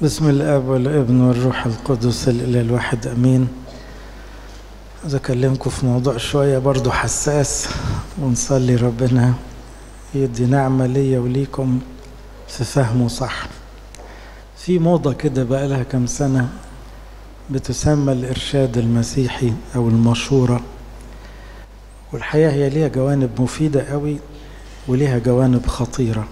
بسم الاب والابن والروح القدس الاله الواحد امين عايز اكلمكم في موضوع شويه برضو حساس ونصلي ربنا يدي نعمه ليا وليكم في فهمه صح في موضه كده بقى لها كام سنه بتسمى الارشاد المسيحي او المشوره والحقيقه هي ليها جوانب مفيده قوي وليها جوانب خطيره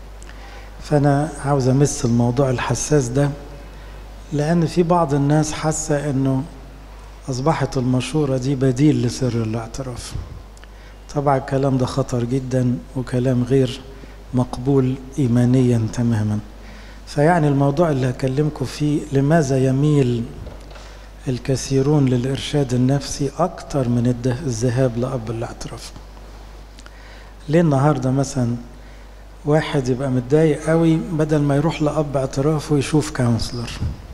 فانا عاوز امس الموضوع الحساس ده لان في بعض الناس حاسه انه اصبحت المشوره دي بديل لسر الاعتراف طبعا الكلام ده خطر جدا وكلام غير مقبول ايمانيا تماما فيعني الموضوع اللي هكلمكم فيه لماذا يميل الكثيرون للارشاد النفسي اكتر من الذهاب لاب الاعتراف ليه النهارده مثلا واحد يبقى متضايق قوي بدل ما يروح لأب اعتراف ويشوف كونسلر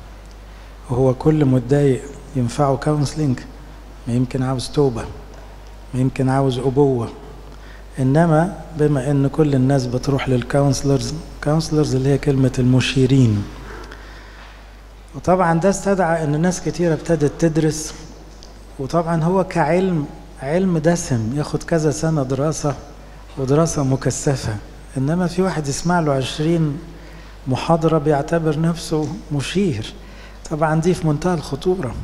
وهو كل متضايق ينفعه كونسلنج ما يمكن عاوز توبة ما يمكن عاوز أبوة إنما بما إن كل الناس بتروح للكونسلرز كونسلرز اللي هي كلمة المشيرين وطبعا ده استدعى إن ناس كتيرة ابتدت تدرس وطبعا هو كعلم علم دسم ياخد كذا سنة دراسة ودراسة مكثفة إنما في واحد يسمع له عشرين محاضرة بيعتبر نفسه مشير طبعا دي في منتهى الخطورة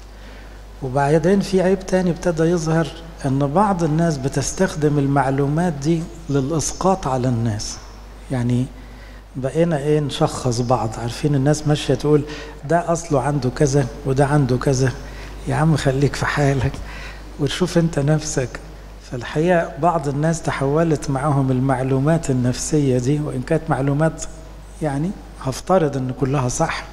وبعدين في عيب تاني ابتدى يظهر ان بعض الناس بتستخدم المعلومات دي للاسقاط على الناس يعني بقينا ايه نشخص بعض عارفين الناس ماشيه تقول ده اصله عنده كذا وده عنده كذا يا عم خليك في حالك وتشوف انت نفسك فالحقيقه بعض الناس تحولت معهم المعلومات النفسيه دي وان كانت معلومات يعني هفترض ان كلها صح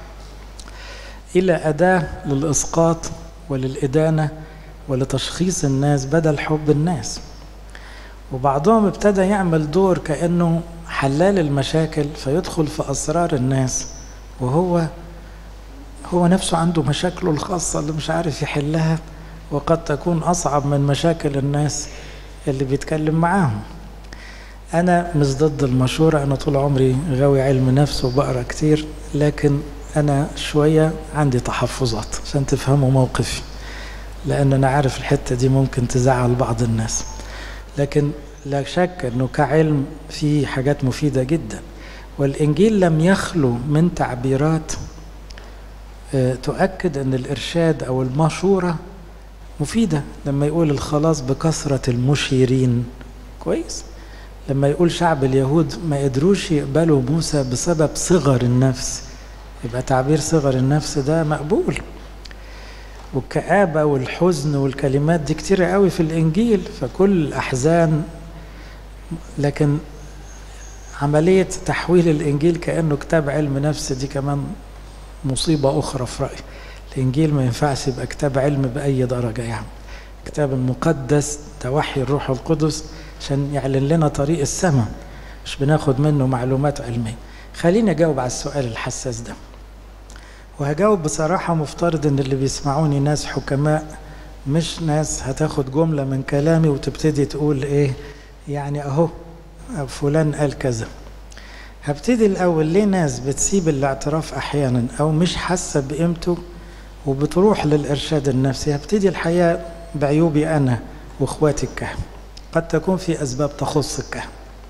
الى اداه للاسقاط وللادانه ولتشخيص الناس بدل حب الناس وبعضهم ابتدى يعمل دور كانه حلال المشاكل فيدخل في اسرار الناس وهو هو نفسه عنده مشاكله الخاصه اللي مش عارف يحلها وقد تكون اصعب من مشاكل الناس اللي بيتكلم معاهم انا مش ضد المشوره انا طول عمري غاوي علم نفس وبقرا كتير لكن انا شويه عندي تحفظات عشان تفهموا موقفي لان انا عارف الحته دي ممكن تزعل بعض الناس لكن لا شك انه كعلم في حاجات مفيده جدا والانجيل لم يخلو من تعبيرات تؤكد ان الارشاد او المشوره مفيده لما يقول الخلاص بكثره المشيرين كويس لما يقول شعب اليهود ما قدروش يقبلوا موسى بسبب صغر النفس يبقى تعبير صغر النفس ده مقبول والكآبة والحزن والكلمات دي كتيرة قوي في الإنجيل فكل الأحزان لكن عملية تحويل الإنجيل كأنه كتاب علم نفس دي كمان مصيبة أخرى في رأيي الإنجيل ما ينفعش يبقى كتاب علم بأي درجة يعني كتاب المقدس ده وحي الروح القدس عشان يعلن لنا طريق السماء مش بناخد منه معلومات علمية خليني أجاوب على السؤال الحساس ده وهجاوب بصراحة مفترض إن اللي بيسمعوني ناس حكماء مش ناس هتاخد جملة من كلامي وتبتدي تقول إيه يعني أهو فلان قال كذا هبتدي الأول ليه ناس بتسيب الاعتراف أحيانا أو مش حاسة بقيمته وبتروح للإرشاد النفسي هبتدي الحقيقة بعيوبي أنا وإخواتي الكهنة قد تكون في أسباب تخص الكهنة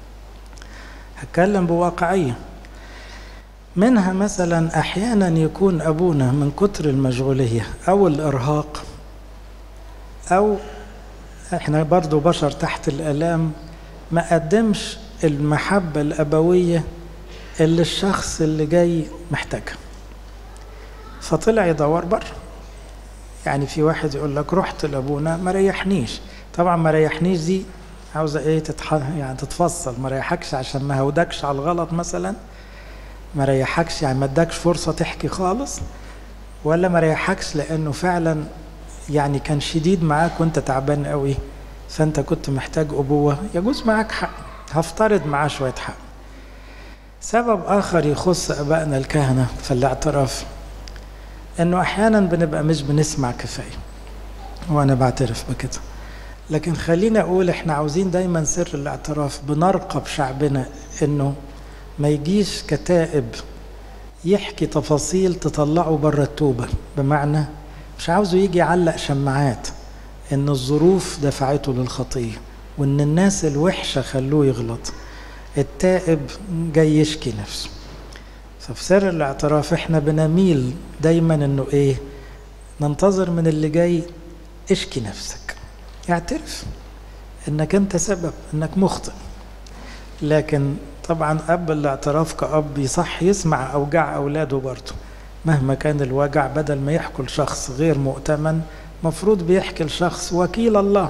هتكلم بواقعية منها مثلا احيانا يكون ابونا من كتر المشغوليه او الارهاق او احنا برضو بشر تحت الالام ما قدمش المحبه الابويه اللي الشخص اللي جاي محتاجها فطلع يدور بره يعني في واحد يقول لك رحت لابونا ما ريحنيش طبعا ما ريحنيش دي عاوزه ايه تتح... يعني تتفصل ما ريحكش عشان ما هودكش على الغلط مثلا ما ريحكش يعني ما ادكش فرصه تحكي خالص ولا ما ريحكش لانه فعلا يعني كان شديد معاك وانت تعبان قوي فانت كنت محتاج ابوه يجوز معاك حق هفترض معاه شويه حق سبب اخر يخص ابائنا الكهنه في الاعتراف انه احيانا بنبقى مش بنسمع كفايه وانا بعترف بكده لكن خلينا اقول احنا عاوزين دايما سر الاعتراف بنرقب شعبنا انه ما يجيش كتائب يحكي تفاصيل تطلعه بره التوبة بمعنى مش عاوزه يجي يعلق شماعات ان الظروف دفعته للخطية وان الناس الوحشة خلوه يغلط التائب جاي يشكي نفسه ففي سر الاعتراف احنا بنميل دايما انه ايه ننتظر من اللي جاي اشكي نفسك اعترف انك انت سبب انك مخطئ لكن طبعا اب الاعتراف كاب يصح يسمع اوجاع اولاده برضه مهما كان الوجع بدل ما يحكوا لشخص غير مؤتمن مفروض بيحكي لشخص وكيل الله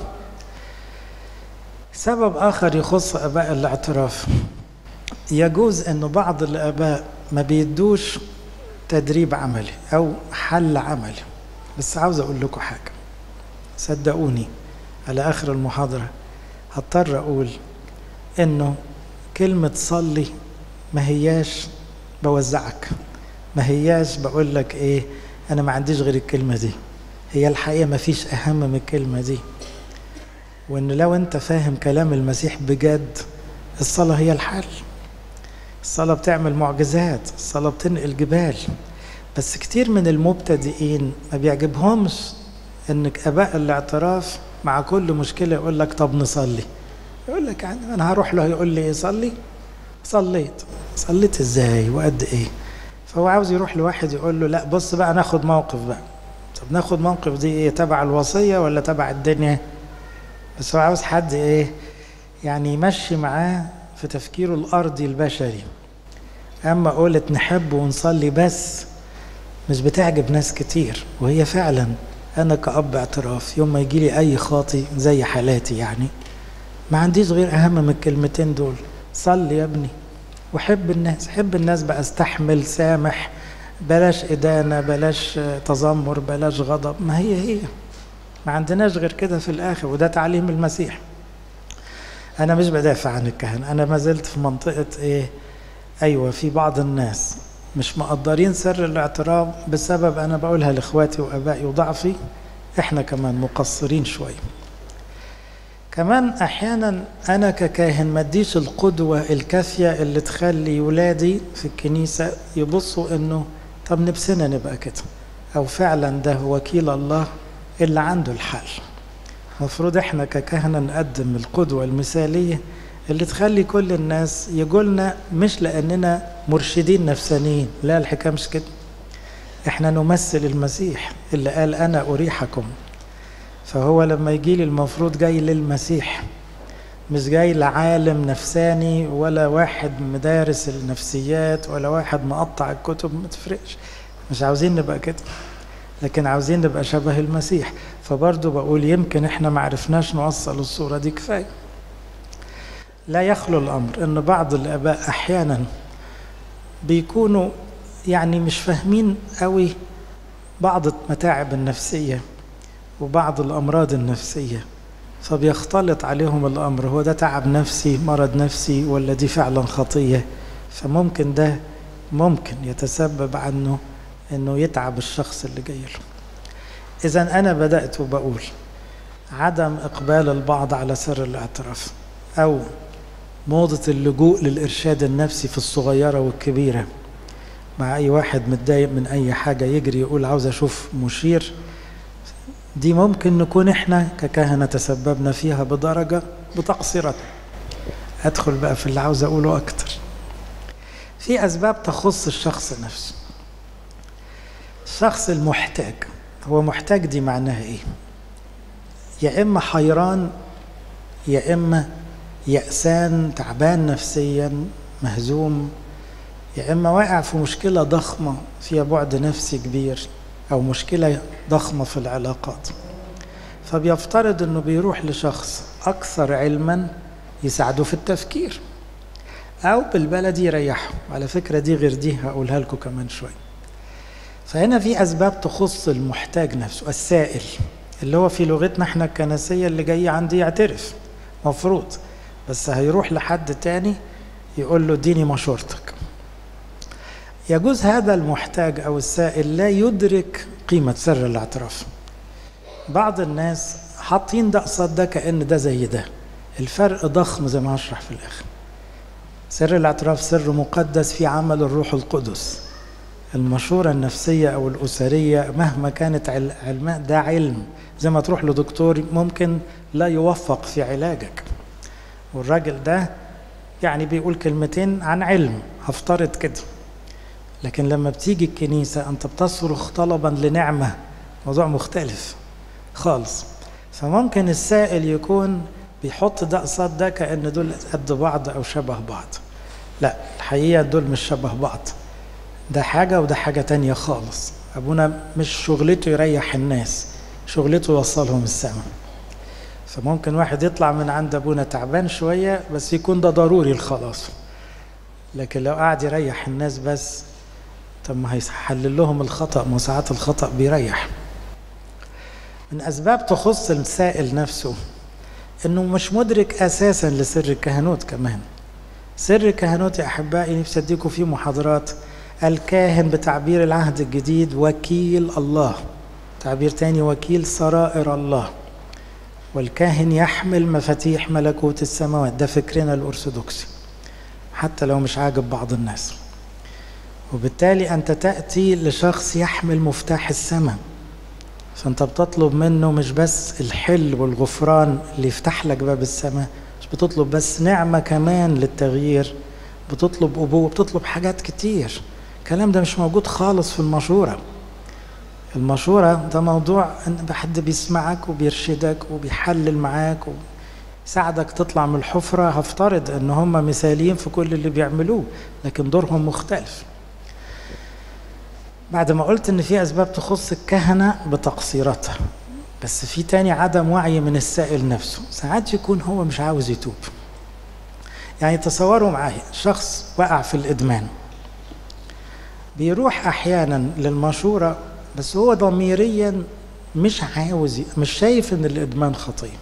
سبب اخر يخص اباء الاعتراف يجوز انه بعض الاباء ما بيدوش تدريب عملي او حل عملي بس عاوز اقول لكم حاجه صدقوني على اخر المحاضره هضطر اقول انه كلمه صلي ما هياش بوزعك ما هياش بقول لك ايه انا ما عنديش غير الكلمه دي هي الحقيقه ما فيش اهم من الكلمه دي وان لو انت فاهم كلام المسيح بجد الصلاه هي الحل الصلاه بتعمل معجزات الصلاه بتنقل جبال بس كتير من المبتدئين ما بيعجبهمش انك اباء الاعتراف مع كل مشكله يقول لك طب نصلي يقول لك يعني انا هروح له يقول لي ايه صلي صليت صليت ازاي وقد ايه فهو عاوز يروح لواحد يقول له لا بص بقى ناخد موقف بقى طب ناخد موقف دي ايه تبع الوصيه ولا تبع الدنيا بس هو عاوز حد ايه يعني يمشي معاه في تفكيره الارضي البشري اما قولت نحب ونصلي بس مش بتعجب ناس كتير وهي فعلا انا كأب اعتراف يوم ما يجي لي اي خاطي زي حالاتي يعني ما عنديش غير اهم من الكلمتين دول صلي يا ابني وحب الناس حب الناس بقى استحمل سامح بلاش إدانة بلاش تذمر بلاش غضب ما هي هي ما عندناش غير كده في الآخر وده تعليم المسيح أنا مش بدافع عن الكهنة أنا ما زلت في منطقة إيه أيوة في بعض الناس مش مقدرين سر الاعتراف بسبب أنا بقولها لإخواتي وأبائي وضعفي إحنا كمان مقصرين شوية كمان احيانا انا ككاهن ما اديش القدوه الكافيه اللي تخلي ولادي في الكنيسه يبصوا انه طب نفسنا نبقى كده او فعلا ده وكيل الله اللي عنده الحل المفروض احنا ككهنه نقدم القدوه المثاليه اللي تخلي كل الناس يقولنا مش لاننا مرشدين نفسانيين لا الحكايه مش كده احنا نمثل المسيح اللي قال انا اريحكم فهو لما يجي لي المفروض جاي للمسيح مش جاي لعالم نفساني ولا واحد مدارس النفسيات ولا واحد مقطع الكتب ما تفرقش مش عاوزين نبقى كده لكن عاوزين نبقى شبه المسيح فبرضه بقول يمكن احنا ما عرفناش نوصل الصورة دي كفاية لا يخلو الأمر أن بعض الآباء أحيانا بيكونوا يعني مش فاهمين قوي بعض المتاعب النفسيه وبعض الأمراض النفسية فبيختلط عليهم الأمر هو ده تعب نفسي مرض نفسي ولا دي فعلا خطية فممكن ده ممكن يتسبب عنه انه يتعب الشخص اللي جاي له اذا انا بدات وبقول عدم اقبال البعض على سر الاعتراف او موضه اللجوء للارشاد النفسي في الصغيره والكبيره مع اي واحد متضايق من اي حاجه يجري يقول عاوز اشوف مشير دي ممكن نكون احنا ككهنه تسببنا فيها بدرجه بتقصيرنا ادخل بقى في اللي عاوز اقوله اكتر في اسباب تخص الشخص نفسه الشخص المحتاج هو محتاج دي معناها ايه يا اما حيران يا اما يأسان تعبان نفسيا مهزوم يا اما واقع في مشكله ضخمه فيها بعد نفسي كبير او مشكله ضخمه في العلاقات فبيفترض انه بيروح لشخص اكثر علما يساعده في التفكير او بالبلدي يريحه على فكره دي غير دي هقولها لكم كمان شويه فهنا في اسباب تخص المحتاج نفسه السائل اللي هو في لغتنا احنا الكنسيه اللي جاي عندي يعترف مفروض بس هيروح لحد تاني يقول له اديني مشورتك يجوز هذا المحتاج او السائل لا يدرك قيمه سر الاعتراف بعض الناس حاطين ده قصاد ده كان ده زي ده الفرق ضخم زي ما هشرح في الاخر سر الاعتراف سر مقدس في عمل الروح القدس المشورة النفسية أو الأسرية مهما كانت علماء ده علم زي ما تروح لدكتور ممكن لا يوفق في علاجك والراجل ده يعني بيقول كلمتين عن علم هفترض كده لكن لما بتيجي الكنيسة أنت بتصرخ طلبا لنعمة موضوع مختلف خالص فممكن السائل يكون بيحط ده قصاد ده كأن دول قد بعض أو شبه بعض لا الحقيقة دول مش شبه بعض ده حاجة وده حاجة تانية خالص أبونا مش شغلته يريح الناس شغلته يوصلهم السماء فممكن واحد يطلع من عند أبونا تعبان شوية بس يكون ده ضروري الخلاص لكن لو قعد يريح الناس بس طب ما هيحلل لهم الخطأ ما ساعات الخطأ بيريح من أسباب تخص السائل نفسه إنه مش مدرك أساسا لسر الكهنوت كمان سر الكهنوت يا أحبائي نفسي أديكم فيه محاضرات الكاهن بتعبير العهد الجديد وكيل الله تعبير تاني وكيل سرائر الله والكاهن يحمل مفاتيح ملكوت السماوات ده فكرنا الأرثوذكسي حتى لو مش عاجب بعض الناس وبالتالي أنت تأتي لشخص يحمل مفتاح السماء فأنت بتطلب منه مش بس الحل والغفران اللي يفتح لك باب السماء مش بتطلب بس نعمة كمان للتغيير بتطلب أبوة بتطلب حاجات كتير الكلام ده مش موجود خالص في المشورة المشورة ده موضوع ان حد بيسمعك وبيرشدك وبيحلل معاك ويساعدك تطلع من الحفرة هفترض ان هم مثاليين في كل اللي بيعملوه لكن دورهم مختلف بعد ما قلت ان في اسباب تخص الكهنة بتقصيراتها بس في تاني عدم وعي من السائل نفسه ساعات يكون هو مش عاوز يتوب يعني تصوروا معايا شخص وقع في الادمان بيروح احيانا للمشوره بس هو ضميريا مش عاوز مش شايف ان الادمان خطيه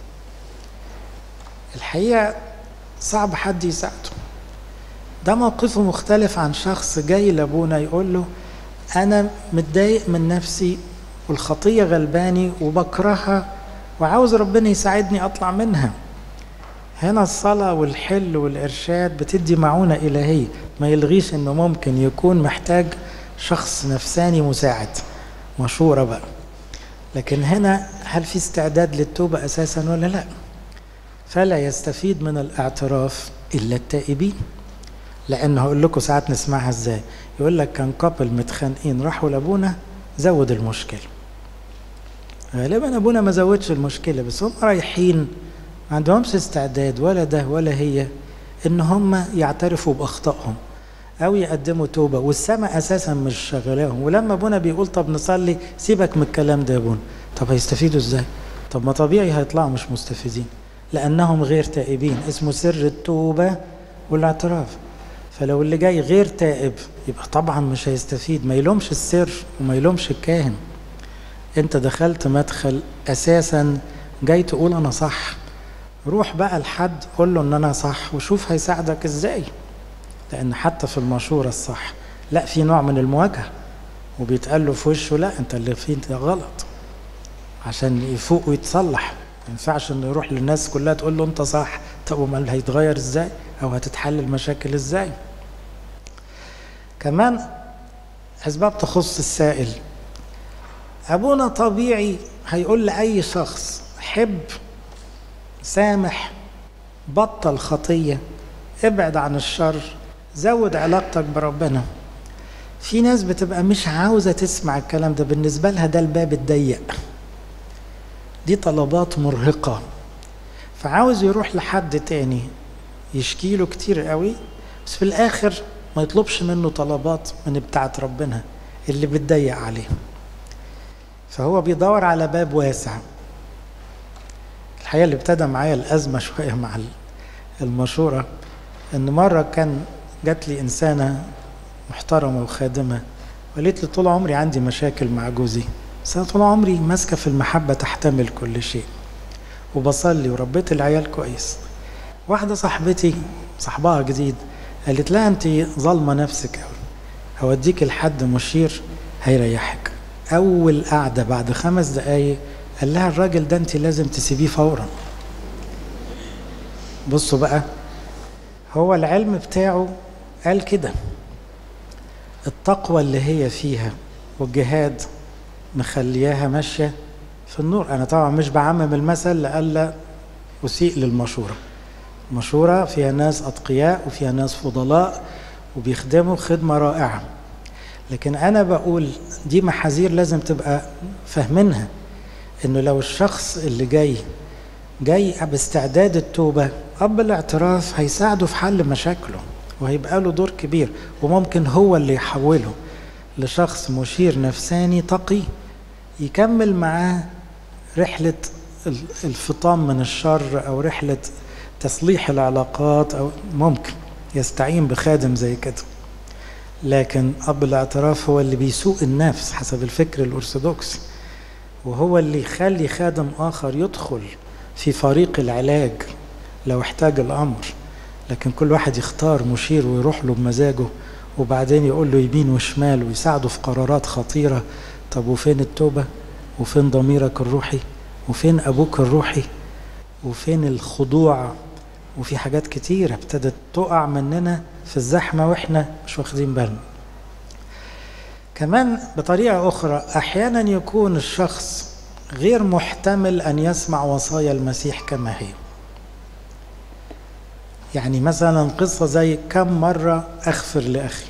الحقيقه صعب حد يساعده ده موقفه مختلف عن شخص جاي لابونا يقول له انا متضايق من نفسي والخطيه غلباني وبكرهها وعاوز ربنا يساعدني اطلع منها هنا الصلاة والحل والإرشاد بتدي معونة إلهية ما يلغيش إنه ممكن يكون محتاج شخص نفساني مساعد مشورة بقى لكن هنا هل في استعداد للتوبة أساسا ولا لا فلا يستفيد من الاعتراف إلا التائبين لأن هقول لكم ساعات نسمعها إزاي يقول لك كان كابل متخانقين راحوا لأبونا زود المشكلة غالبا أبونا ما زودش المشكلة بس هم رايحين ما عندهمش استعداد ولا ده ولا هي ان هم يعترفوا باخطائهم او يقدموا توبه والسماء اساسا مش شغلاهم ولما ابونا بيقول طب نصلي سيبك من الكلام ده يا ابونا طب هيستفيدوا ازاي طب ما طبيعي هيطلعوا مش مستفيدين لانهم غير تائبين اسمه سر التوبه والاعتراف فلو اللي جاي غير تائب يبقى طبعا مش هيستفيد ما يلومش السر وما يلومش الكاهن انت دخلت مدخل اساسا جاي تقول انا صح روح بقى لحد قول له ان انا صح وشوف هيساعدك ازاي لان حتى في المشورة الصح لا في نوع من المواجهة وبيتقال له في وشه لا انت اللي فيه ده غلط عشان يفوق ويتصلح ما ينفعش انه يروح للناس كلها تقول له انت صح طب امال هيتغير ازاي او هتتحل المشاكل ازاي كمان اسباب تخص السائل ابونا طبيعي هيقول لاي شخص حب سامح بطل خطية ابعد عن الشر زود علاقتك بربنا في ناس بتبقى مش عاوزة تسمع الكلام ده بالنسبة لها ده الباب الضيق دي طلبات مرهقة فعاوز يروح لحد تاني يشكي له كتير قوي بس في الآخر ما يطلبش منه طلبات من بتاعت ربنا اللي بتضيق عليه فهو بيدور على باب واسع الحقيقه اللي ابتدى معايا الازمه شويه مع المشوره ان مره كان جات لي انسانه محترمه وخادمه وقالت لي طول عمري عندي مشاكل مع جوزي بس انا طول عمري ماسكه في المحبه تحتمل كل شيء وبصلي وربيت العيال كويس واحده صاحبتي صاحبها جديد قالت لها انت ظالمه نفسك قوي هوديك لحد مشير هيريحك اول قعده بعد خمس دقايق قال لها الراجل ده انت لازم تسيبيه فورا بصوا بقى هو العلم بتاعه قال كده التقوى اللي هي فيها والجهاد مخلياها ماشية في النور أنا طبعا مش بعمم المثل لألا أسيء للمشورة مشورة فيها ناس أتقياء وفيها ناس فضلاء وبيخدموا خدمة رائعة لكن أنا بقول دي محاذير لازم تبقى فاهمينها إنه لو الشخص اللي جاي جاي باستعداد التوبة أب الاعتراف هيساعده في حل مشاكله وهيبقى له دور كبير وممكن هو اللي يحوله لشخص مشير نفساني تقي يكمل معاه رحلة الفطام من الشر أو رحلة تصليح العلاقات أو ممكن يستعين بخادم زي كده لكن أب الاعتراف هو اللي بيسوق النفس حسب الفكر الأرثوذكسي وهو اللي يخلي خادم آخر يدخل في فريق العلاج لو احتاج الأمر لكن كل واحد يختار مشير ويروح له بمزاجه وبعدين يقول له يمين وشمال ويساعده في قرارات خطيرة طب وفين التوبة وفين ضميرك الروحي وفين أبوك الروحي وفين الخضوع وفي حاجات كتيرة ابتدت تقع مننا في الزحمة واحنا مش واخدين بالنا كمان بطريقة أخرى أحيانا يكون الشخص غير محتمل أن يسمع وصايا المسيح كما هي يعني مثلا قصة زي كم مرة أغفر لأخي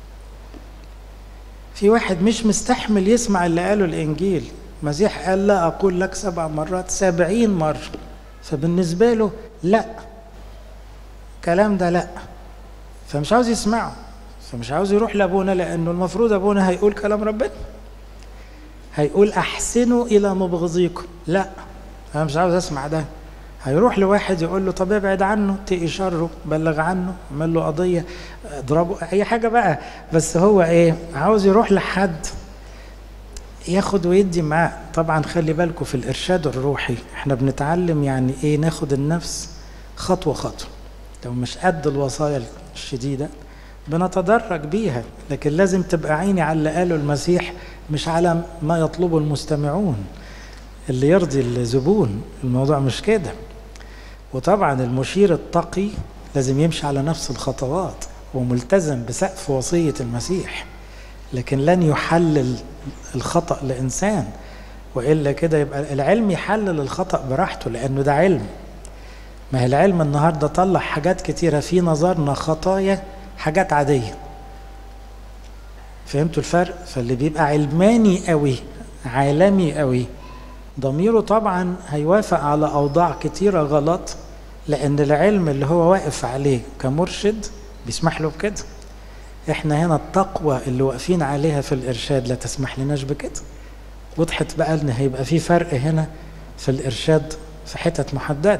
في واحد مش مستحمل يسمع اللي قاله الإنجيل المسيح قال لا أقول لك سبع مرات سبعين مرة فبالنسبة له لا الكلام ده لا فمش عاوز يسمعه فمش عاوز يروح لأبونا لأنه المفروض أبونا هيقول كلام ربنا هيقول أحسنوا إلى مبغضيكم لا أنا مش عاوز أسمع ده هيروح لواحد يقول له طب ابعد عنه تقي شره بلغ عنه اعمل له قضيه اضربه اي حاجه بقى بس هو ايه عاوز يروح لحد ياخد ويدي معاه طبعا خلي بالكم في الارشاد الروحي احنا بنتعلم يعني ايه ناخد النفس خطوه خطوه لو مش قد الوصايا الشديده بنتدرج بيها لكن لازم تبقى عيني على اللي قاله المسيح مش على ما يطلبه المستمعون اللي يرضي الزبون الموضوع مش كده وطبعا المشير التقي لازم يمشي على نفس الخطوات وملتزم بسقف وصية المسيح لكن لن يحلل الخطأ لإنسان وإلا كده يبقى العلم يحلل الخطأ براحته لأنه ده علم ما هي العلم النهاردة طلع حاجات كتيرة في نظرنا خطايا حاجات عادية فهمتوا الفرق فاللي بيبقى علماني قوي عالمي قوي ضميره طبعا هيوافق على أوضاع كتيرة غلط لأن العلم اللي هو واقف عليه كمرشد بيسمح له بكده احنا هنا التقوى اللي واقفين عليها في الإرشاد لا تسمح لناش بكده وضحت بقى ان هيبقى في فرق هنا في الإرشاد في حتت محددة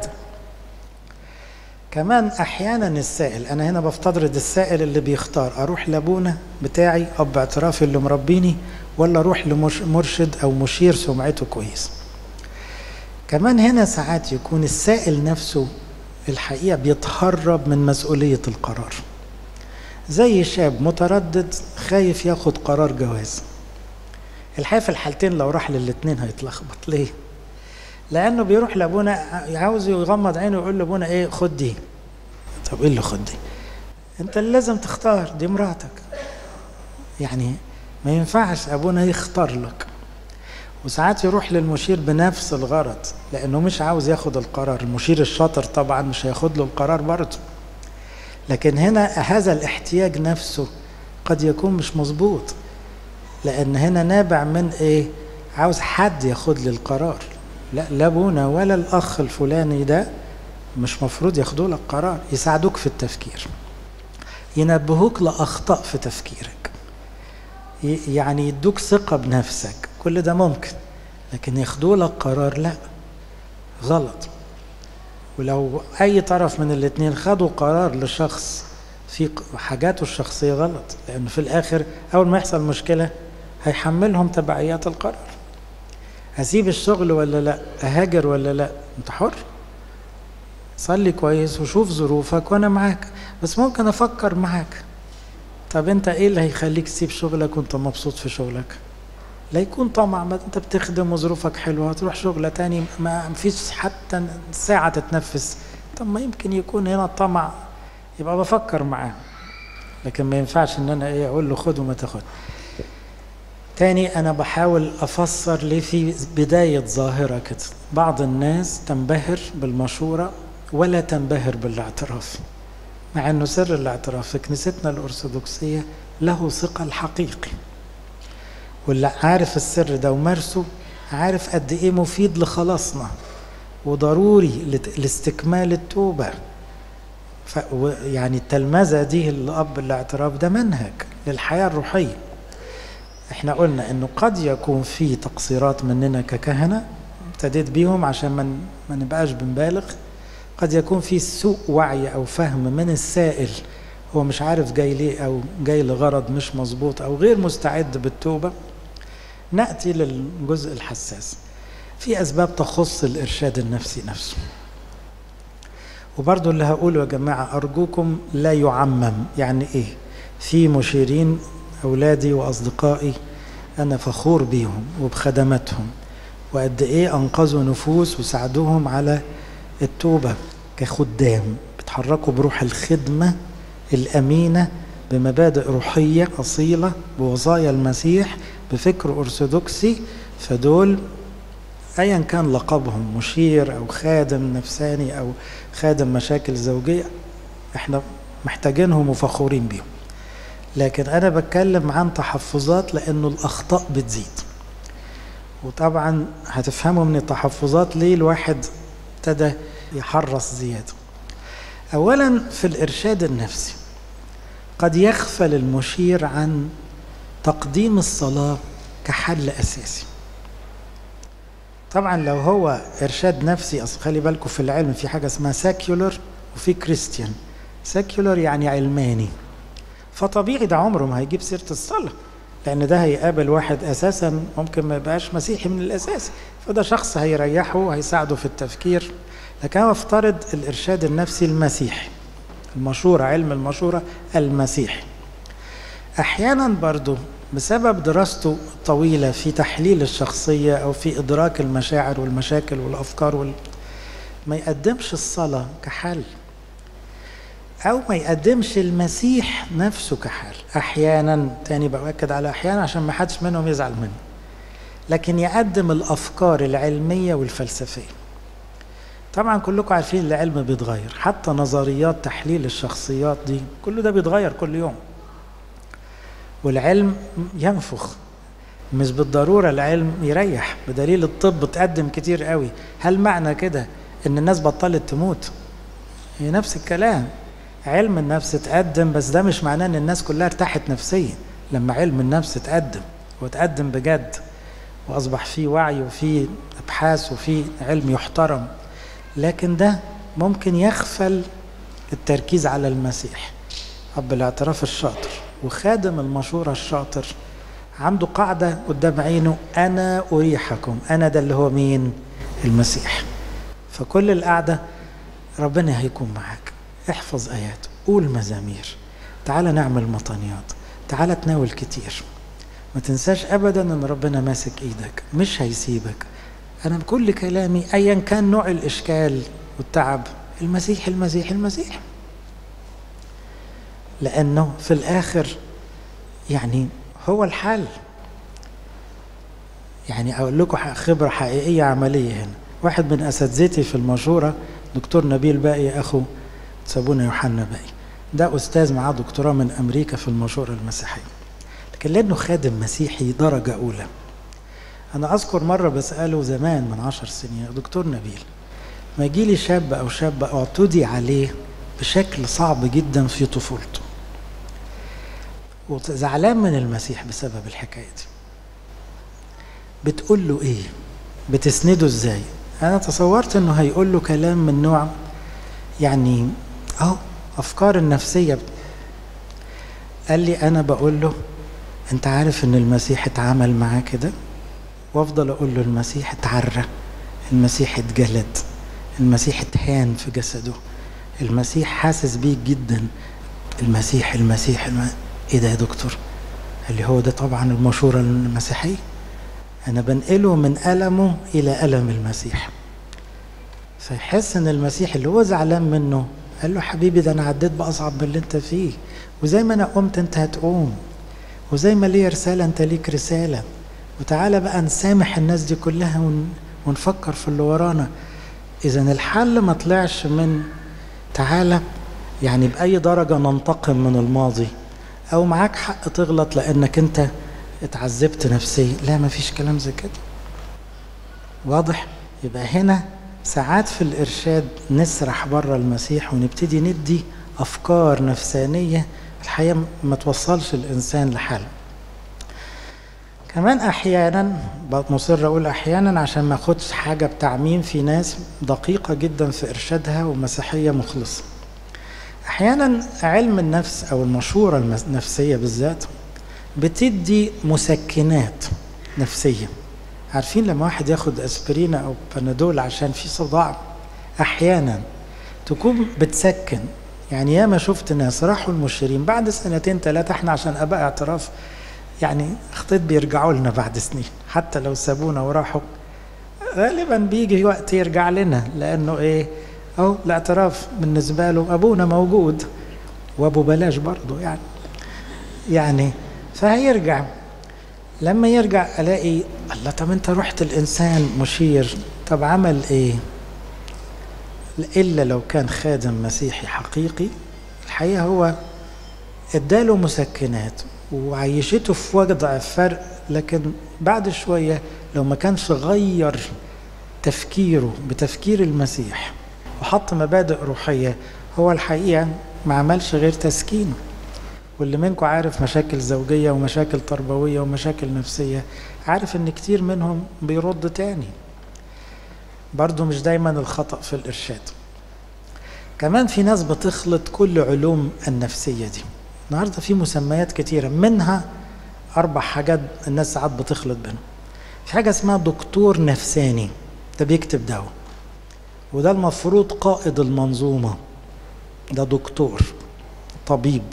كمان احيانا السائل انا هنا بفترض السائل اللي بيختار اروح لابونا بتاعي اب اعترافي اللي مربيني ولا اروح لمرشد او مشير سمعته كويس كمان هنا ساعات يكون السائل نفسه الحقيقه بيتهرب من مسؤوليه القرار زي شاب متردد خايف ياخد قرار جواز الحقيقه في الحالتين لو راح للاتنين هيتلخبط ليه لانه بيروح لابونا عاوز يغمض عينه ويقول لابونا ايه خد دي طب ايه اللي خد دي انت اللي لازم تختار دي مراتك يعني ما ينفعش ابونا يختار لك وساعات يروح للمشير بنفس الغرض لانه مش عاوز ياخد القرار المشير الشاطر طبعا مش هياخد له القرار برضه لكن هنا هذا الاحتياج نفسه قد يكون مش مظبوط لان هنا نابع من ايه عاوز حد ياخد لي القرار لا لا ابونا ولا الاخ الفلاني ده مش مفروض ياخدوا لك قرار يساعدوك في التفكير ينبهوك لاخطاء في تفكيرك يعني يدوك ثقة بنفسك كل ده ممكن لكن ياخدوا لك قرار لا غلط ولو اي طرف من الاثنين خدوا قرار لشخص في حاجاته الشخصية غلط لأنه في الآخر أول ما يحصل مشكلة هيحملهم تبعيات القرار هسيب الشغل ولا لا أهاجر ولا لا أنت حر صلي كويس وشوف ظروفك وأنا معاك بس ممكن أفكر معاك طب أنت إيه اللي هيخليك تسيب شغلك وأنت مبسوط في شغلك لا يكون طمع ما أنت بتخدم وظروفك حلوة هتروح شغلة تاني ما فيش حتى ساعة تتنفس طب ما يمكن يكون هنا الطمع يبقى بفكر معاه لكن ما ينفعش ان انا ايه اقول له خد وما تاخد تاني انا بحاول افسر ليه في بداية ظاهرة كده بعض الناس تنبهر بالمشورة ولا تنبهر بالاعتراف مع انه سر الاعتراف في كنيستنا الارثوذكسية له ثقل حقيقي واللي عارف السر ده ومارسه عارف قد ايه مفيد لخلاصنا وضروري لاستكمال التوبة ف يعني التلمذة دي الأب الاعتراف ده منهج للحياة الروحية احنا قلنا انه قد يكون في تقصيرات مننا ككهنة ابتديت بيهم عشان ما ما نبقاش بنبالغ قد يكون في سوء وعي او فهم من السائل هو مش عارف جاي ليه او جاي لغرض مش مظبوط او غير مستعد بالتوبه ناتي للجزء الحساس في اسباب تخص الارشاد النفسي نفسه وبرضه اللي هقوله يا جماعه ارجوكم لا يعمم يعني ايه في مشيرين اولادي واصدقائي انا فخور بيهم وبخدماتهم وقد ايه انقذوا نفوس وساعدوهم على التوبه كخدام بيتحركوا بروح الخدمه الامينه بمبادئ روحيه اصيله بوصايا المسيح بفكر ارثوذكسي فدول ايا كان لقبهم مشير او خادم نفساني او خادم مشاكل زوجيه احنا محتاجينهم وفخورين بيهم لكن انا بتكلم عن تحفظات لانه الاخطاء بتزيد وطبعا هتفهموا من التحفظات ليه الواحد ابتدى يحرص زياده اولا في الارشاد النفسي قد يغفل المشير عن تقديم الصلاه كحل اساسي طبعا لو هو ارشاد نفسي اصل خلي بالكم في العلم في حاجه اسمها ساكيولر وفي كريستيان ساكيولر يعني علماني فطبيعي ده عمره ما هيجيب سيره الصلاه لان ده هيقابل واحد اساسا ممكن ما يبقاش مسيحي من الاساس فده شخص هيريحه وهيساعده في التفكير لكن انا افترض الارشاد النفسي المسيحي المشوره علم المشوره المسيحي احيانا برضو بسبب دراسته الطويله في تحليل الشخصيه او في ادراك المشاعر والمشاكل والافكار وال... ما يقدمش الصلاه كحل او ما يقدمش المسيح نفسه كحل احيانا تاني باكد على احيانا عشان ما حدش منهم يزعل مني لكن يقدم الافكار العلميه والفلسفيه طبعا كلكم عارفين العلم بيتغير حتى نظريات تحليل الشخصيات دي كل ده بيتغير كل يوم والعلم ينفخ مش بالضروره العلم يريح بدليل الطب تقدم كتير قوي هل معنى كده ان الناس بطلت تموت هي نفس الكلام علم النفس تقدم بس ده مش معناه ان الناس كلها ارتاحت نفسيا لما علم النفس تقدم وتقدم بجد واصبح فيه وعي وفيه ابحاث وفيه علم يحترم لكن ده ممكن يغفل التركيز على المسيح اب الاعتراف الشاطر وخادم المشورة الشاطر عنده قاعدة قدام عينه أنا أريحكم أنا ده اللي هو مين المسيح فكل القعدة ربنا هيكون معاك احفظ آيات قول مزامير تعال نعمل مطانيات تعال تناول كتير ما تنساش أبدا أن ربنا ماسك إيدك مش هيسيبك أنا بكل كلامي أيا كان نوع الإشكال والتعب المسيح المسيح المسيح لأنه في الآخر يعني هو الحل يعني أقول لكم خبرة حقيقية عملية هنا واحد من أساتذتي في المشورة دكتور نبيل باقي أخو سابونا يوحنا باقي ده أستاذ معاه دكتوراه من أمريكا في المشورة المسيحية لكن لأنه خادم مسيحي درجة أولى أنا أذكر مرة بسأله زمان من عشر سنين دكتور نبيل ما يجي لي شاب أو شابة اعتدي عليه بشكل صعب جدا في طفولته وزعلان من المسيح بسبب الحكاية دي بتقول له ايه بتسنده ازاي انا تصورت انه هيقول له كلام من نوع يعني اهو افكار النفسية قال لي انا بقول له انت عارف ان المسيح اتعامل معاه كده وافضل اقول له المسيح اتعرى المسيح اتجلد المسيح اتهان في جسده المسيح حاسس بيك جدا المسيح المسيح, المسيح ايه ده يا دكتور قال لي هو ده طبعا المشورة المسيحية انا بنقله من ألمه الى ألم المسيح فيحس ان المسيح اللي هو زعلان منه قال له حبيبي ده انا عديت باصعب من اللي انت فيه وزي ما انا قمت انت هتقوم وزي ما ليا رسالة انت ليك رسالة وتعالى بقى نسامح الناس دي كلها ون... ونفكر في اللي ورانا اذا الحل ما طلعش من تعالى يعني بأي درجة ننتقم من الماضي او معاك حق تغلط لانك انت اتعذبت نفسيا لا ما فيش كلام زي كده واضح يبقى هنا ساعات في الارشاد نسرح بره المسيح ونبتدي ندي افكار نفسانيه الحقيقه ما توصلش الانسان لحل كمان احيانا مصر اقول احيانا عشان ما اخدش حاجه بتعميم في ناس دقيقه جدا في ارشادها ومسيحيه مخلصه احيانا علم النفس او المشوره النفسيه بالذات بتدي مسكنات نفسيه عارفين لما واحد ياخد اسبرين او بنادول عشان في صداع احيانا تكون بتسكن يعني ياما شفت ناس راحوا المشيرين بعد سنتين ثلاثه احنا عشان اباء اعتراف يعني خطيط بيرجعوا لنا بعد سنين حتى لو سابونا وراحوا غالبا بيجي وقت يرجع لنا لانه ايه اهو الاعتراف بالنسبه له ابونا موجود وابو بلاش برضه يعني يعني فهيرجع لما يرجع الاقي الله طب انت رحت الانسان مشير طب عمل ايه الا لو كان خادم مسيحي حقيقي الحقيقه هو اداله مسكنات وعيشته في وضع فرق لكن بعد شويه لو ما كانش غير تفكيره بتفكير المسيح وحط مبادئ روحيه هو الحقيقه ما عملش غير تسكينه واللي منكم عارف مشاكل زوجيه ومشاكل تربويه ومشاكل نفسيه عارف ان كتير منهم بيرد تاني برضو مش دايما الخطا في الارشاد كمان في ناس بتخلط كل علوم النفسيه دي النهارده في مسميات كتيره منها اربع حاجات الناس ساعات بتخلط بينهم في حاجه اسمها دكتور نفساني ده بيكتب دواء وده المفروض قائد المنظومه ده دكتور طبيب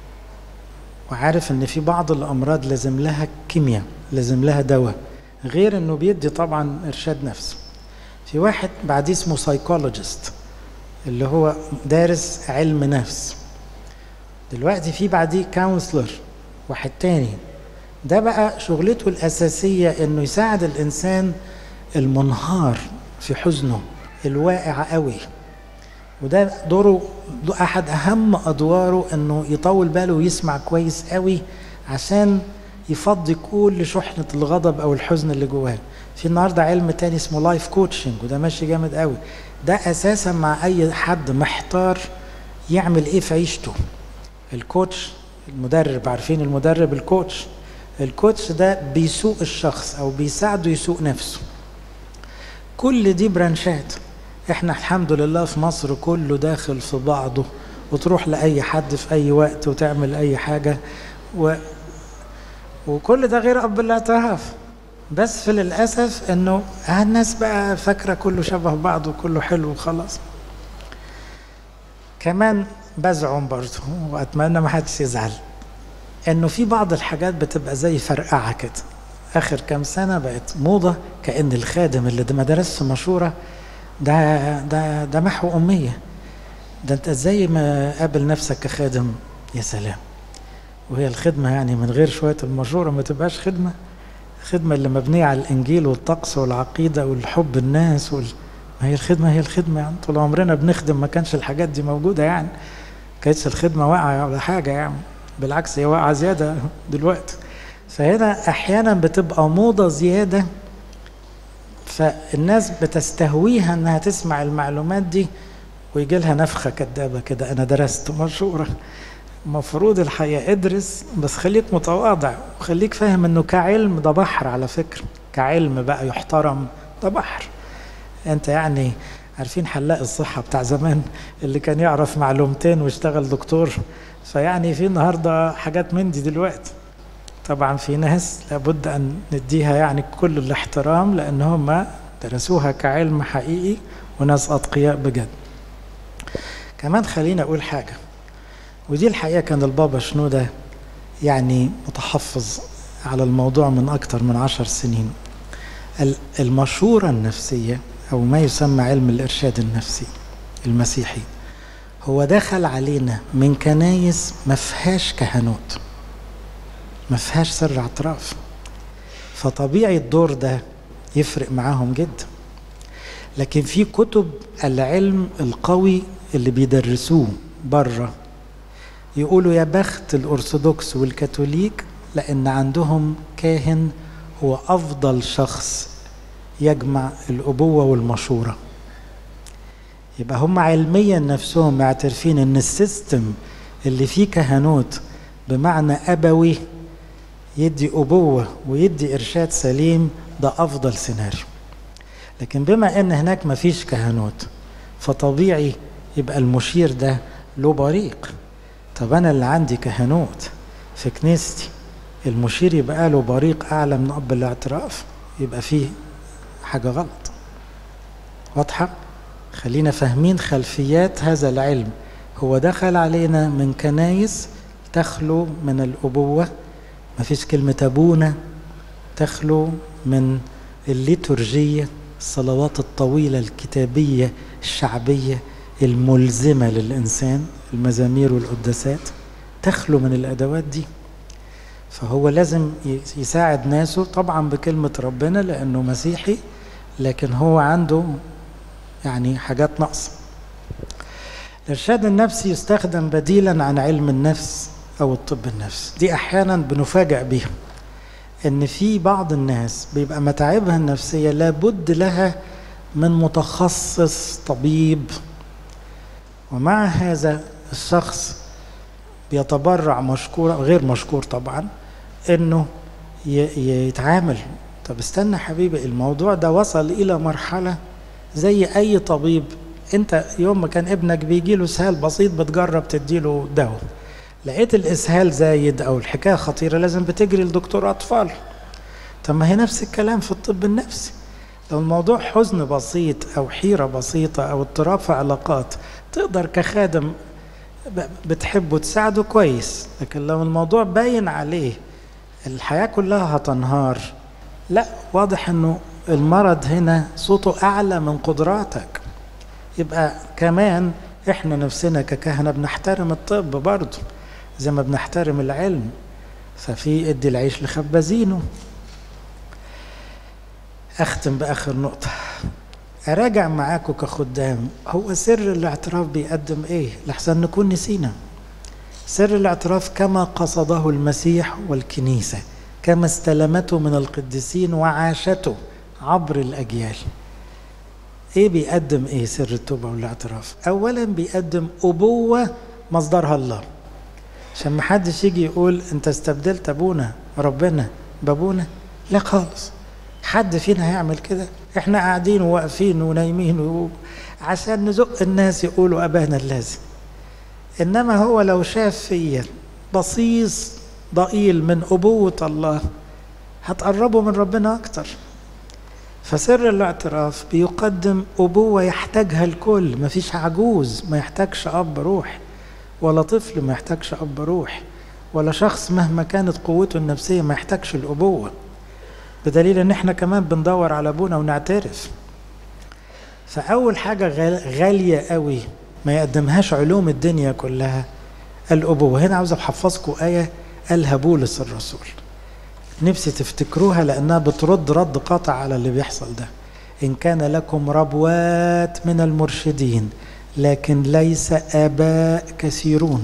وعارف ان في بعض الامراض لازم لها كيمياء لازم لها دواء غير انه بيدي طبعا ارشاد نفس في واحد بعديه اسمه سايكولوجيست اللي هو دارس علم نفس دلوقتي في بعديه كونسلر واحد تاني ده بقى شغلته الأساسية إنه يساعد الإنسان المنهار في حزنه الواقع قوي وده دوره دو أحد أهم أدواره إنه يطول باله ويسمع كويس قوي عشان يفضي كل شحنة الغضب أو الحزن اللي جواه في النهارده علم تاني اسمه لايف كوتشنج وده ماشي جامد قوي ده أساسا مع أي حد محتار يعمل إيه في عيشته الكوتش المدرب عارفين المدرب الكوتش الكوتش ده بيسوق الشخص او بيساعده يسوق نفسه كل دي برانشات احنا الحمد لله في مصر كله داخل في بعضه وتروح لأي حد في أي وقت وتعمل أي حاجة و... وكل ده غير أب الاعتراف بس في للأسف إنه الناس بقى فاكرة كله شبه بعض وكله حلو وخلاص كمان بزعم برضه وأتمنى ما حدش يزعل إنه في بعض الحاجات بتبقى زي فرقعة كده آخر كام سنة بقت موضة كأن الخادم اللي ما درسش مشورة ده ده ده محو أمية ده أنت إزاي ما قابل نفسك كخادم يا سلام وهي الخدمة يعني من غير شوية المشورة ما تبقاش خدمة الخدمة اللي مبنية على الإنجيل والطقس والعقيدة والحب الناس وال... ما هي الخدمة هي الخدمة يعني طول عمرنا بنخدم ما كانش الحاجات دي موجودة يعني كانتش الخدمة واقعة ولا حاجة يعني بالعكس هي واقعة زيادة دلوقتي فهنا أحيانا بتبقى موضة زيادة فالناس بتستهويها انها تسمع المعلومات دي ويجي لها نفخة كدابة كده أنا درست مشورة المفروض الحقيقة ادرس بس خليك متواضع وخليك فاهم انه كعلم ده بحر على فكرة كعلم بقى يحترم ده بحر انت يعني عارفين حلاق الصحة بتاع زمان اللي كان يعرف معلومتين ويشتغل دكتور فيعني في النهاردة حاجات من دي دلوقتي طبعا في ناس لابد أن نديها يعني كل الاحترام لأن هم درسوها كعلم حقيقي وناس أتقياء بجد كمان خليني أقول حاجة ودي الحقيقة كان البابا شنودة يعني متحفظ على الموضوع من أكثر من عشر سنين المشورة النفسية أو ما يسمى علم الإرشاد النفسي المسيحي هو دخل علينا من كنايس ما فيهاش كهنوت ما فيهاش سر اعتراف فطبيعي الدور ده يفرق معاهم جدا لكن في كتب العلم القوي اللي بيدرسوه بره يقولوا يا بخت الأرثوذكس والكاثوليك لأن عندهم كاهن هو أفضل شخص يجمع الأبوة والمشورة يبقى هم علميا نفسهم معترفين ان السيستم اللي فيه كهنوت بمعنى أبوي يدي أبوة ويدي إرشاد سليم ده أفضل سيناريو لكن بما ان هناك مفيش كهنوت فطبيعي يبقى المشير ده له بريق طب انا اللي عندي كهنوت في كنيستي المشير يبقى له بريق اعلى من اب الاعتراف يبقى فيه حاجه غلط واضحه خلينا فاهمين خلفيات هذا العلم هو دخل علينا من كنايس تخلو من الابوه مفيش كلمه ابونا تخلو من الليتورجيه الصلوات الطويلة الكتابية الشعبية الملزمة للإنسان المزامير والقداسات تخلو من الأدوات دي فهو لازم يساعد ناسه طبعا بكلمة ربنا لأنه مسيحي لكن هو عنده يعني حاجات ناقصة الإرشاد النفسي يستخدم بديلا عن علم النفس أو الطب النفسي دي أحيانا بنفاجأ بيها ان في بعض الناس بيبقى متاعبها النفسيه لابد لها من متخصص طبيب ومع هذا الشخص بيتبرع مشكور غير مشكور طبعا انه يتعامل طب استنى حبيبي الموضوع ده وصل الى مرحله زي اي طبيب انت يوم ما كان ابنك بيجي له اسهال بسيط بتجرب تديله دواء لقيت الاسهال زايد او الحكايه خطيره لازم بتجري لدكتور اطفال طب ما هي نفس الكلام في الطب النفسي لو الموضوع حزن بسيط او حيره بسيطه او اضطراب في علاقات تقدر كخادم بتحبه تساعده كويس لكن لو الموضوع باين عليه الحياه كلها هتنهار لا واضح انه المرض هنا صوته اعلى من قدراتك يبقى كمان احنا نفسنا ككهنه بنحترم الطب برضه زي ما بنحترم العلم ففي ادي العيش لخبازينه اختم باخر نقطه اراجع معاكم كخدام هو سر الاعتراف بيقدم ايه لحسن نكون نسينا سر الاعتراف كما قصده المسيح والكنيسه كما استلمته من القديسين وعاشته عبر الاجيال ايه بيقدم ايه سر التوبه والاعتراف اولا بيقدم ابوه مصدرها الله عشان ما حدش يجي يقول انت استبدلت ابونا ربنا بابونا لا خالص حد فينا هيعمل كده احنا قاعدين وواقفين ونايمين و... عشان نزق الناس يقولوا ابانا اللازم انما هو لو شاف فيا بصيص ضئيل من ابوه الله هتقربوا من ربنا اكتر فسر الاعتراف بيقدم ابوه يحتاجها الكل مفيش عجوز ما يحتاجش اب روح ولا طفل ما يحتاجش اب روح ولا شخص مهما كانت قوته النفسيه ما يحتاجش الابوه بدليل ان احنا كمان بندور على ابونا ونعترف فاول حاجه غاليه قوي ما يقدمهاش علوم الدنيا كلها الابوه هنا عاوز احفظكم ايه قالها بولس الرسول نفسي تفتكروها لانها بترد رد قاطع على اللي بيحصل ده ان كان لكم ربوات من المرشدين لكن ليس اباء كثيرون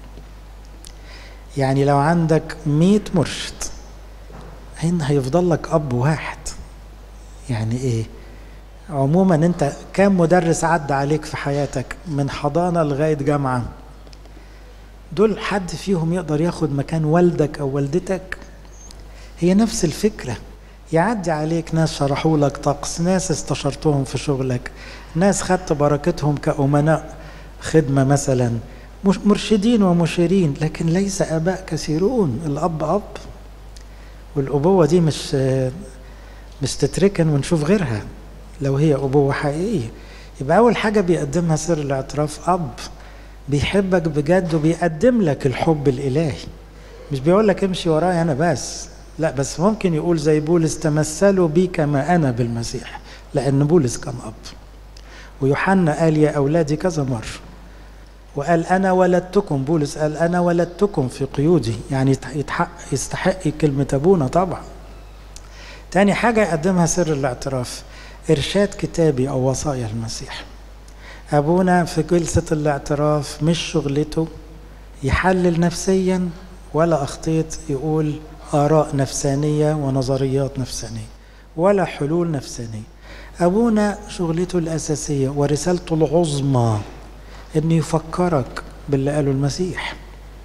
يعني لو عندك مئة مرشد هنا هيفضل لك اب واحد يعني ايه عموما انت كم مدرس عدى عليك في حياتك من حضانه لغايه جامعه دول حد فيهم يقدر ياخد مكان والدك او والدتك هي نفس الفكره يعدي عليك ناس شرحوا لك طقس ناس استشرتهم في شغلك ناس خدت بركتهم كأمناء خدمة مثلا مرشدين ومشيرين لكن ليس آباء كثيرون الأب أب والأبوة دي مش مش تتركن ونشوف غيرها لو هي أبوة حقيقية يبقى أول حاجة بيقدمها سر الاعتراف أب بيحبك بجد وبيقدم لك الحب الإلهي مش بيقول لك امشي ورايا أنا بس لا بس ممكن يقول زي بولس تمثلوا بي كما أنا بالمسيح لأن بولس كان أب ويوحنا قال يا أولادي كذا مرة وقال أنا ولدتكم بولس قال أنا ولدتكم في قيودي يعني يتحق يستحق كلمة أبونا طبعا تاني حاجة يقدمها سر الاعتراف إرشاد كتابي أو وصايا المسيح أبونا في جلسة الاعتراف مش شغلته يحلل نفسيا ولا أخطيت يقول آراء نفسانية ونظريات نفسانية ولا حلول نفسانية أبونا شغلته الأساسية ورسالته العظمى إنه يفكرك باللي قاله المسيح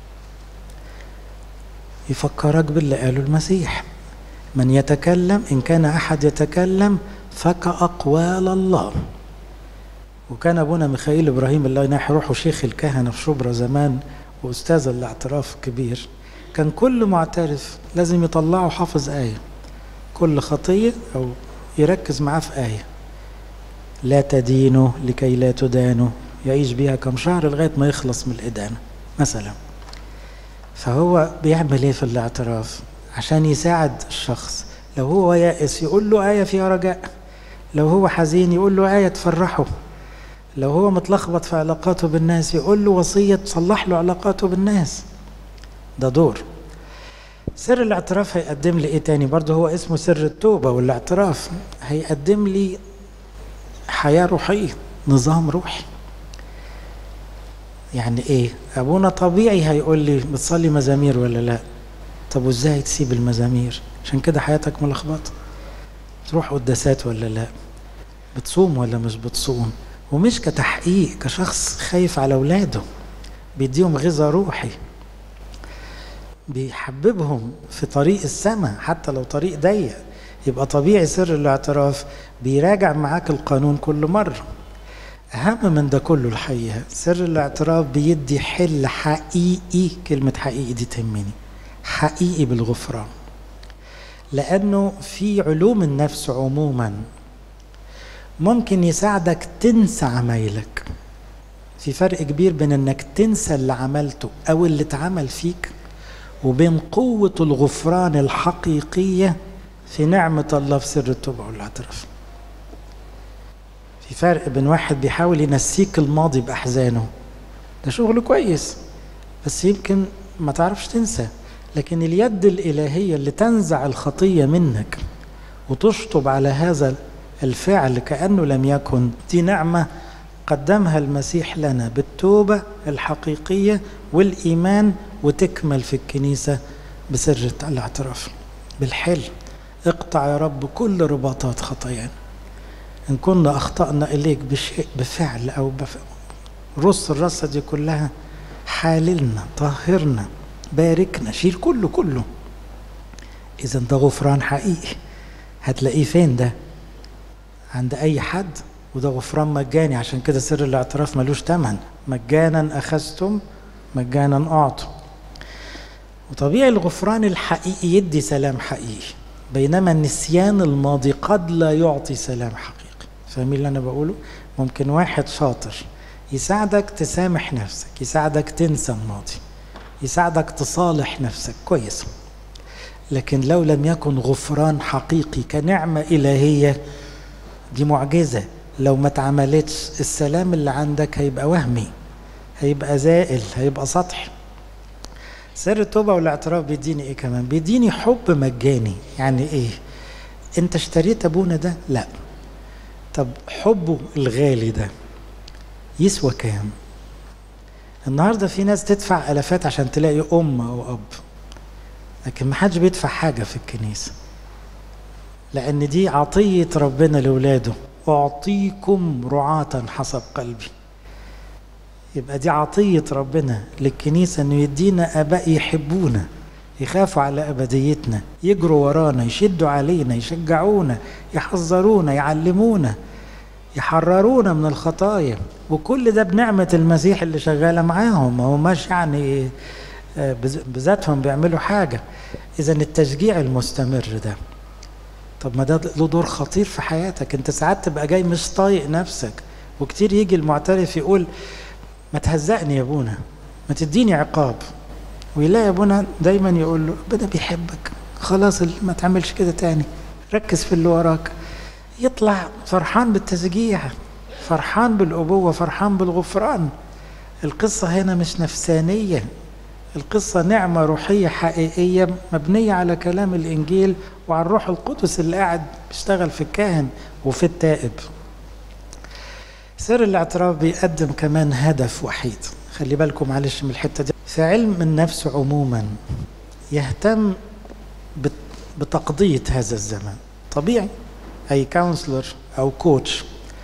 يفكرك باللي قاله المسيح من يتكلم إن كان أحد يتكلم فكأقوال الله وكان أبونا ميخائيل إبراهيم الله ينحي روحه شيخ الكهنة في شبرا زمان وأستاذ الاعتراف كبير كان كل معترف لازم يطلعه حافظ آية كل خطية أو يركز معاه في آية لا تدينوا لكي لا تدانوا يعيش بيها كم شهر لغاية ما يخلص من الإدانة مثلا فهو بيعمل ايه في الاعتراف عشان يساعد الشخص لو هو يائس يقول له آية فيها رجاء لو هو حزين يقول له آية تفرحه لو هو متلخبط في علاقاته بالناس يقول له وصية تصلح له علاقاته بالناس ده دور سر الاعتراف هيقدم لي ايه تاني برضه هو اسمه سر التوبة والاعتراف هيقدم لي حياة روحية نظام روحي يعني ايه ابونا طبيعي هيقول لي بتصلي مزامير ولا لا طب وازاي تسيب المزامير عشان كده حياتك ملخبطه تروح قداسات ولا لا بتصوم ولا مش بتصوم ومش كتحقيق كشخص خايف على اولاده بيديهم غذاء روحي بيحببهم في طريق السماء حتى لو طريق ضيق يبقى طبيعي سر الاعتراف بيراجع معاك القانون كل مره أهم من ده كله الحقيقة سر الاعتراف بيدي حل حقيقي كلمة حقيقي دي تهمني حقيقي بالغفران لأنه في علوم النفس عموما ممكن يساعدك تنسى عمايلك في فرق كبير بين انك تنسى اللي عملته او اللي اتعمل فيك وبين قوة الغفران الحقيقية في نعمة الله في سر التوبة والاعتراف في فرق بين واحد بيحاول ينسيك الماضي بأحزانه ده شغل كويس بس يمكن ما تعرفش تنسى لكن اليد الإلهية اللي تنزع الخطية منك وتشطب على هذا الفعل كأنه لم يكن دي نعمة قدمها المسيح لنا بالتوبة الحقيقية والإيمان وتكمل في الكنيسة بسر الاعتراف بالحل اقطع يا رب كل رباطات خطايانا إن كنا أخطأنا إليك بشيء بفعل أو بفعل رص الرصة دي كلها حاللنا طهرنا باركنا شيل كله كله إذا ده غفران حقيقي هتلاقيه فين ده عند أي حد وده غفران مجاني عشان كده سر الاعتراف ملوش تمن مجانا أخذتم مجانا أعطوا وطبيعي الغفران الحقيقي يدي سلام حقيقي بينما النسيان الماضي قد لا يعطي سلام حقيقي فاهمين اللي انا بقوله ممكن واحد شاطر يساعدك تسامح نفسك يساعدك تنسى الماضي يساعدك تصالح نفسك كويس لكن لو لم يكن غفران حقيقي كنعمة إلهية دي معجزة لو ما اتعملتش السلام اللي عندك هيبقى وهمي هيبقى زائل هيبقى سطحي سر التوبة والاعتراف بيديني ايه كمان بيديني حب مجاني يعني ايه انت اشتريت ابونا ده لا طب حبه الغالي ده يسوى كام النهاردة في ناس تدفع ألفات عشان تلاقي أم أو أب لكن ما حدش بيدفع حاجة في الكنيسة لأن دي عطية ربنا لولاده أعطيكم رعاة حسب قلبي يبقى دي عطية ربنا للكنيسة انه يدينا اباء يحبونا يخافوا على ابديتنا يجروا ورانا يشدوا علينا يشجعونا يحذرونا يعلمونا يحررونا من الخطايا وكل ده بنعمة المسيح اللي شغالة معاهم ما هماش يعني بذاتهم بيعملوا حاجة إذا التشجيع المستمر ده طب ما ده له دور خطير في حياتك انت ساعات تبقى جاي مش طايق نفسك وكتير يجي المعترف يقول ما تهزقني يا ابونا ما تديني عقاب ويلاقي ابونا دايما يقول له ربنا بيحبك خلاص ما تعملش كده تاني ركز في اللي وراك يطلع فرحان بالتشجيع فرحان بالأبوة فرحان بالغفران القصة هنا مش نفسانية القصة نعمة روحية حقيقية مبنية على كلام الإنجيل وعلى الروح القدس اللي قاعد بيشتغل في الكاهن وفي التائب سر الاعتراف بيقدم كمان هدف وحيد خلي بالكم معلش من الحتة دي في علم النفس عموما يهتم بتقضية هذا الزمن طبيعي أي كونسلر أو كوتش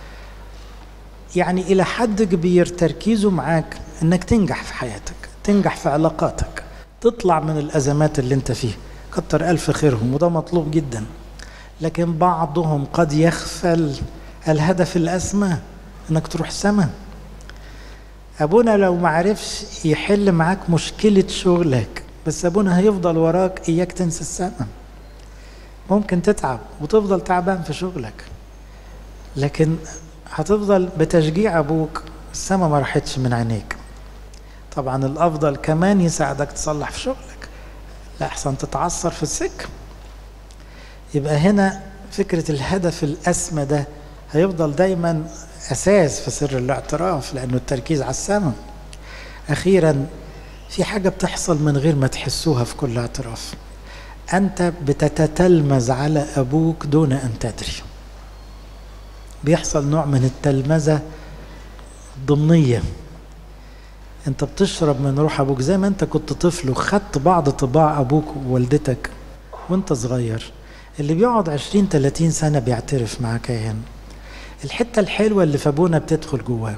يعني إلى حد كبير تركيزه معاك إنك تنجح في حياتك تنجح في علاقاتك تطلع من الأزمات اللي أنت فيها كتر ألف خيرهم وده مطلوب جدا لكن بعضهم قد يغفل الهدف الأسمى إنك تروح سما أبونا لو معرفش يحل معاك مشكلة شغلك بس أبونا هيفضل وراك إياك تنسى السما ممكن تتعب وتفضل تعبان في شغلك لكن هتفضل بتشجيع أبوك السما ما راحتش من عينيك طبعا الافضل كمان يساعدك تصلح في شغلك لا احسن تتعثر في السكه يبقى هنا فكره الهدف الاسمى ده هيفضل دايما اساس في سر الاعتراف لانه التركيز على السماء اخيرا في حاجه بتحصل من غير ما تحسوها في كل اعتراف انت بتتتلمذ على ابوك دون ان تدري بيحصل نوع من التلمذه ضمنيه انت بتشرب من روح ابوك زي ما انت كنت طفل وخدت بعض طباع ابوك ووالدتك وانت صغير اللي بيقعد عشرين تلاتين سنة بيعترف مع كاهن الحتة الحلوة اللي في ابونا بتدخل جواه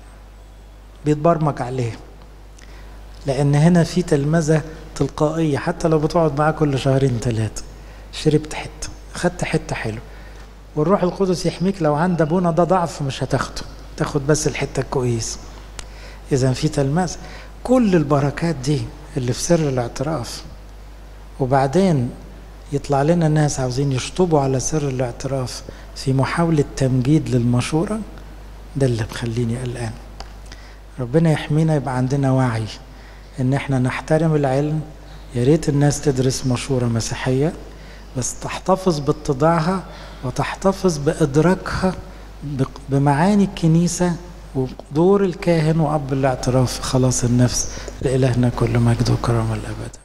بيتبرمج عليه لان هنا في تلمذة تلقائية حتى لو بتقعد معاه كل شهرين ثلاثة شربت حتة خدت حتة حلوة والروح القدس يحميك لو عند ابونا ده ضعف مش هتاخده تاخد بس الحتة الكويسة إذا في تلمذة كل البركات دي اللي في سر الاعتراف وبعدين يطلع لنا ناس عاوزين يشطبوا على سر الاعتراف في محاولة تمجيد للمشورة ده اللي مخليني قلقان ربنا يحمينا يبقى عندنا وعي ان احنا نحترم العلم يا ريت الناس تدرس مشورة مسيحية بس تحتفظ باتضاعها وتحتفظ بإدراكها بمعاني الكنيسة ودور الكاهن وأب الاعتراف خلاص النفس لإلهنا كل مجد وكرم الأبد